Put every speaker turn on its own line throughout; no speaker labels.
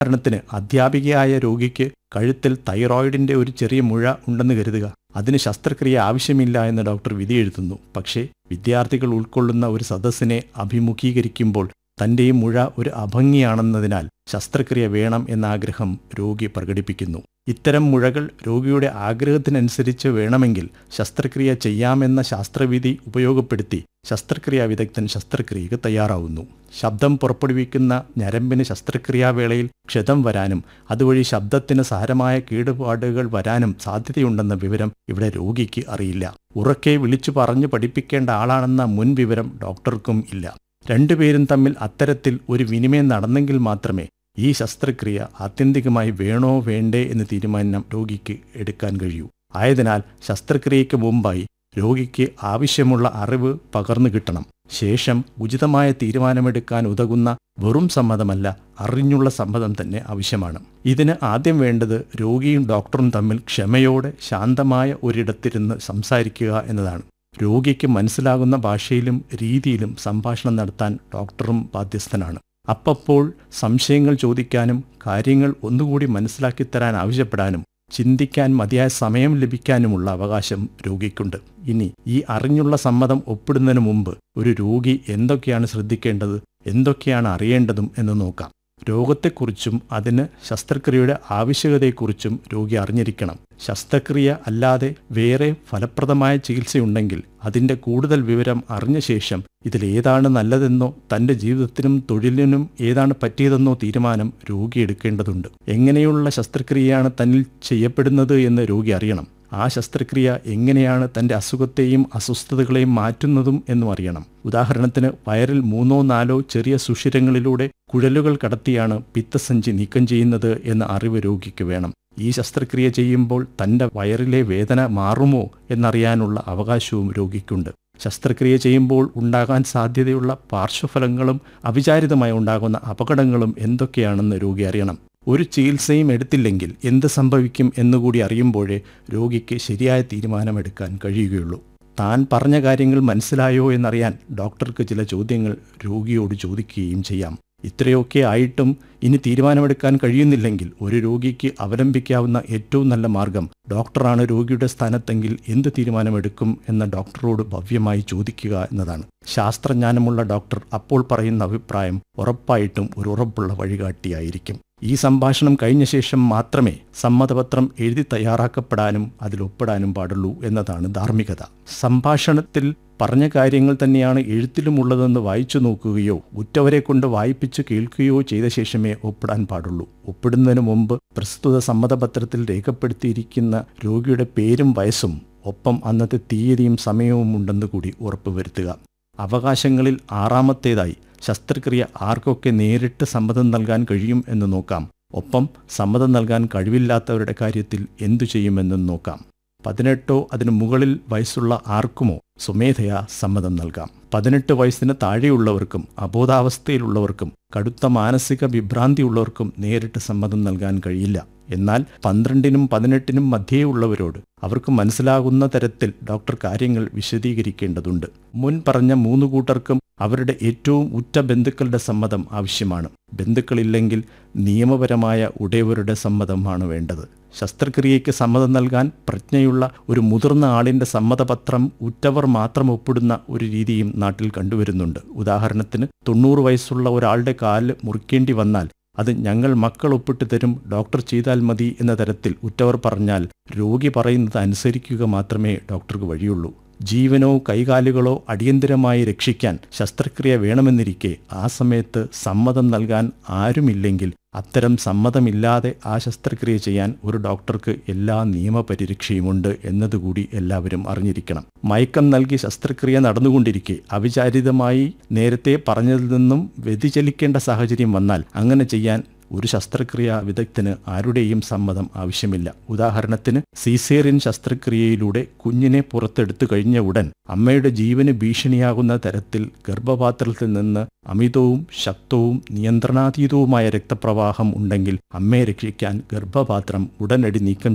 ഉദാഹരണത്തിന് അധ്യാപികയായ രോഗിക്ക് കഴുത്തിൽ തൈറോയിഡിന്റെ ഒരു ചെറിയ മുഴ ഉണ്ടെന്ന് കരുതുക അതിന് ശസ്ത്രക്രിയ ആവശ്യമില്ല എന്ന് ഡോക്ടർ വിധിയെഴുതുന്നു പക്ഷേ വിദ്യാർത്ഥികൾ ഉൾക്കൊള്ളുന്ന ഒരു സദസ്സിനെ അഭിമുഖീകരിക്കുമ്പോൾ തന്റെ ഈ മുഴ ഒരു അഭംഗിയാണെന്നതിനാൽ ശസ്ത്രക്രിയ വേണം എന്ന ആഗ്രഹം രോഗി പ്രകടിപ്പിക്കുന്നു ഇത്തരം മുഴകൾ രോഗിയുടെ ആഗ്രഹത്തിനനുസരിച്ച് വേണമെങ്കിൽ ശസ്ത്രക്രിയ ചെയ്യാമെന്ന ശാസ്ത്രവിധി ഉപയോഗപ്പെടുത്തി ശസ്ത്രക്രിയാ വിദഗ്ധൻ ശസ്ത്രക്രിയക്ക് തയ്യാറാവുന്നു ശബ്ദം പുറപ്പെടുവിക്കുന്ന ഞരമ്പിന് ശസ്ത്രക്രിയാവേളയിൽ ക്ഷതം വരാനും അതുവഴി ശബ്ദത്തിന് സാരമായ കേടുപാടുകൾ വരാനും സാധ്യതയുണ്ടെന്ന വിവരം ഇവിടെ രോഗിക്ക് അറിയില്ല ഉറക്കെ വിളിച്ചു പറഞ്ഞു പഠിപ്പിക്കേണ്ട ആളാണെന്ന മുൻ വിവരം ഡോക്ടർക്കും ഇല്ല രണ്ടുപേരും തമ്മിൽ അത്തരത്തിൽ ഒരു വിനിമയം നടന്നെങ്കിൽ മാത്രമേ ഈ ശസ്ത്രക്രിയ ആത്യന്തികമായി വേണോ വേണ്ടേ എന്ന് തീരുമാനം രോഗിക്ക് എടുക്കാൻ കഴിയൂ ആയതിനാൽ ശസ്ത്രക്രിയയ്ക്ക് മുമ്പായി രോഗിക്ക് ആവശ്യമുള്ള അറിവ് പകർന്നു കിട്ടണം ശേഷം ഉചിതമായ തീരുമാനമെടുക്കാൻ ഉതകുന്ന വെറും സമ്മതമല്ല അറിഞ്ഞുള്ള സമ്മതം തന്നെ ആവശ്യമാണ് ഇതിന് ആദ്യം വേണ്ടത് രോഗിയും ഡോക്ടറും തമ്മിൽ ക്ഷമയോടെ ശാന്തമായ ഒരിടത്തിരുന്ന് സംസാരിക്കുക എന്നതാണ് രോഗിക്ക് മനസ്സിലാകുന്ന ഭാഷയിലും രീതിയിലും സംഭാഷണം നടത്താൻ ഡോക്ടറും ബാധ്യസ്ഥനാണ് അപ്പപ്പോൾ സംശയങ്ങൾ ചോദിക്കാനും കാര്യങ്ങൾ ഒന്നുകൂടി മനസ്സിലാക്കി തരാൻ ആവശ്യപ്പെടാനും ചിന്തിക്കാൻ മതിയായ സമയം ലഭിക്കാനുമുള്ള അവകാശം രോഗിക്കുണ്ട് ഇനി ഈ അറിഞ്ഞുള്ള സമ്മതം ഒപ്പിടുന്നതിന് മുമ്പ് ഒരു രോഗി എന്തൊക്കെയാണ് ശ്രദ്ധിക്കേണ്ടത് എന്തൊക്കെയാണ് അറിയേണ്ടതും എന്ന് നോക്കാം രോഗത്തെക്കുറിച്ചും അതിന് ശസ്ത്രക്രിയയുടെ ആവശ്യകതയെക്കുറിച്ചും രോഗി അറിഞ്ഞിരിക്കണം ശസ്ത്രക്രിയ അല്ലാതെ വേറെ ഫലപ്രദമായ ചികിത്സയുണ്ടെങ്കിൽ അതിൻ്റെ കൂടുതൽ വിവരം അറിഞ്ഞ ശേഷം ഇതിലേതാണ് നല്ലതെന്നോ തൻ്റെ ജീവിതത്തിനും തൊഴിലിനും ഏതാണ് പറ്റിയതെന്നോ തീരുമാനം രോഗി എടുക്കേണ്ടതുണ്ട് എങ്ങനെയുള്ള ശസ്ത്രക്രിയയാണ് തന്നിൽ ചെയ്യപ്പെടുന്നത് എന്ന് രോഗി അറിയണം ആ ശസ്ത്രക്രിയ എങ്ങനെയാണ് തൻ്റെ അസുഖത്തെയും അസ്വസ്ഥതകളെയും മാറ്റുന്നതും എന്നും അറിയണം ഉദാഹരണത്തിന് വയറിൽ മൂന്നോ നാലോ ചെറിയ സുഷിരങ്ങളിലൂടെ കുഴലുകൾ കടത്തിയാണ് പിത്തസഞ്ചി നീക്കം ചെയ്യുന്നത് എന്ന അറിവ് രോഗിക്ക് വേണം ഈ ശസ്ത്രക്രിയ ചെയ്യുമ്പോൾ തൻ്റെ വയറിലെ വേദന മാറുമോ എന്നറിയാനുള്ള അവകാശവും രോഗിക്കുണ്ട് ശസ്ത്രക്രിയ ചെയ്യുമ്പോൾ ഉണ്ടാകാൻ സാധ്യതയുള്ള പാർശ്വഫലങ്ങളും അവിചാരിതമായി ഉണ്ടാകുന്ന അപകടങ്ങളും എന്തൊക്കെയാണെന്ന് രോഗി അറിയണം ഒരു ചികിത്സയും എടുത്തില്ലെങ്കിൽ എന്ത് സംഭവിക്കും എന്നുകൂടി അറിയുമ്പോഴേ രോഗിക്ക് ശരിയായ തീരുമാനമെടുക്കാൻ കഴിയുകയുള്ളൂ താൻ പറഞ്ഞ കാര്യങ്ങൾ മനസ്സിലായോ എന്നറിയാൻ ഡോക്ടർക്ക് ചില ചോദ്യങ്ങൾ രോഗിയോട് ചോദിക്കുകയും ചെയ്യാം ഇത്രയൊക്കെ ആയിട്ടും ഇനി തീരുമാനമെടുക്കാൻ കഴിയുന്നില്ലെങ്കിൽ ഒരു രോഗിക്ക് അവലംബിക്കാവുന്ന ഏറ്റവും നല്ല മാർഗം ഡോക്ടറാണ് രോഗിയുടെ സ്ഥാനത്തെങ്കിൽ എന്ത് തീരുമാനമെടുക്കും എന്ന ഡോക്ടറോട് ഭവ്യമായി ചോദിക്കുക എന്നതാണ് ശാസ്ത്രജ്ഞാനമുള്ള ഡോക്ടർ അപ്പോൾ പറയുന്ന അഭിപ്രായം ഉറപ്പായിട്ടും ഒരു ഉറപ്പുള്ള വഴികാട്ടിയായിരിക്കും ഈ സംഭാഷണം കഴിഞ്ഞ ശേഷം മാത്രമേ സമ്മതപത്രം എഴുതി തയ്യാറാക്കപ്പെടാനും അതിൽ ഒപ്പിടാനും പാടുള്ളൂ എന്നതാണ് ധാർമ്മികത സംഭാഷണത്തിൽ പറഞ്ഞ കാര്യങ്ങൾ തന്നെയാണ് എഴുത്തിലുമുള്ളതെന്ന് വായിച്ചു നോക്കുകയോ ഉറ്റവരെ കൊണ്ട് വായിപ്പിച്ചു കേൾക്കുകയോ ചെയ്ത ശേഷമേ ഒപ്പിടാൻ പാടുള്ളൂ ഒപ്പിടുന്നതിന് മുമ്പ് പ്രസ്തുത സമ്മതപത്രത്തിൽ രേഖപ്പെടുത്തിയിരിക്കുന്ന രോഗിയുടെ പേരും വയസ്സും ഒപ്പം അന്നത്തെ തീയതിയും സമയവും ഉണ്ടെന്ന് കൂടി ഉറപ്പുവരുത്തുക അവകാശങ്ങളിൽ ആറാമത്തേതായി ശസ്ത്രക്രിയ ആർക്കൊക്കെ നേരിട്ട് സമ്മതം നൽകാൻ കഴിയും എന്ന് നോക്കാം ഒപ്പം സമ്മതം നൽകാൻ കഴിവില്ലാത്തവരുടെ കാര്യത്തിൽ എന്തു ചെയ്യുമെന്നും നോക്കാം പതിനെട്ടോ അതിനു മുകളിൽ വയസ്സുള്ള ആർക്കുമോ സ്വമേധയാ സമ്മതം നൽകാം പതിനെട്ട് വയസ്സിന് താഴെയുള്ളവർക്കും അബോധാവസ്ഥയിലുള്ളവർക്കും കടുത്ത മാനസിക വിഭ്രാന്തിയുള്ളവർക്കും നേരിട്ട് സമ്മതം നൽകാൻ കഴിയില്ല എന്നാൽ പന്ത്രണ്ടിനും പതിനെട്ടിനും മധ്യേയുള്ളവരോട് അവർക്ക് മനസ്സിലാകുന്ന തരത്തിൽ ഡോക്ടർ കാര്യങ്ങൾ വിശദീകരിക്കേണ്ടതുണ്ട് മുൻ പറഞ്ഞ മൂന്ന് കൂട്ടർക്കും അവരുടെ ഏറ്റവും ഉറ്റ ബന്ധുക്കളുടെ സമ്മതം ആവശ്യമാണ് ബന്ധുക്കളില്ലെങ്കിൽ നിയമപരമായ ഉടയവരുടെ സമ്മതമാണ് വേണ്ടത് ശസ്ത്രക്രിയയ്ക്ക് സമ്മതം നൽകാൻ പ്രജ്ഞയുള്ള ഒരു മുതിർന്ന ആളിന്റെ സമ്മതപത്രം ഉറ്റവർ മാത്രം ഒപ്പിടുന്ന ഒരു രീതിയും നാട്ടിൽ കണ്ടുവരുന്നുണ്ട് ഉദാഹരണത്തിന് തൊണ്ണൂറ് വയസ്സുള്ള ഒരാളുടെ കാല് മുറിക്കേണ്ടി വന്നാൽ അത് ഞങ്ങൾ മക്കൾ ഒപ്പിട്ട് തരും ഡോക്ടർ ചെയ്താൽ മതി എന്ന തരത്തിൽ ഉറ്റവർ പറഞ്ഞാൽ രോഗി പറയുന്നത് അനുസരിക്കുക മാത്രമേ ഡോക്ടർക്ക് വഴിയുള്ളൂ ജീവനോ കൈകാലുകളോ അടിയന്തിരമായി രക്ഷിക്കാൻ ശസ്ത്രക്രിയ വേണമെന്നിരിക്കെ ആ സമയത്ത് സമ്മതം നൽകാൻ ആരുമില്ലെങ്കിൽ അത്തരം സമ്മതമില്ലാതെ ആ ശസ്ത്രക്രിയ ചെയ്യാൻ ഒരു ഡോക്ടർക്ക് എല്ലാ നിയമപരിരക്ഷയുമുണ്ട് എന്നതുകൂടി എല്ലാവരും അറിഞ്ഞിരിക്കണം മയക്കം നൽകി ശസ്ത്രക്രിയ നടന്നുകൊണ്ടിരിക്കെ അവിചാരിതമായി നേരത്തെ പറഞ്ഞതിൽ നിന്നും വ്യതിചലിക്കേണ്ട സാഹചര്യം വന്നാൽ അങ്ങനെ ചെയ്യാൻ ഒരു ശസ്ത്രക്രിയ വിദഗ്ധന് ആരുടെയും സമ്മതം ആവശ്യമില്ല ഉദാഹരണത്തിന് സീസേറിയൻ ശസ്ത്രക്രിയയിലൂടെ കുഞ്ഞിനെ പുറത്തെടുത്തു കഴിഞ്ഞ ഉടൻ അമ്മയുടെ ജീവന് ഭീഷണിയാകുന്ന തരത്തിൽ ഗർഭപാത്രത്തിൽ നിന്ന് അമിതവും ശക്തവും നിയന്ത്രണാതീതവുമായ രക്തപ്രവാഹം ഉണ്ടെങ്കിൽ അമ്മയെ രക്ഷിക്കാൻ ഗർഭപാത്രം ഉടനടി നീക്കം ചെയ്യാൻ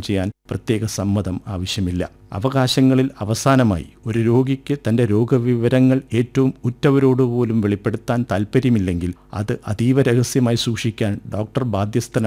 പ്രത്യേക സമ്മതം ആവശ്യമില്ല അവകാശങ്ങളിൽ അവസാനമായി ഒരു രോഗിക്ക് തന്റെ രോഗവിവരങ്ങൾ ഏറ്റവും ഉറ്റവരോട് പോലും വെളിപ്പെടുത്താൻ താൽപ്പര്യമില്ലെങ്കിൽ അത് അതീവ രഹസ്യമായി സൂക്ഷിക്കാൻ ഡോക്ടർ ബാധ്യസ്ഥനാണ്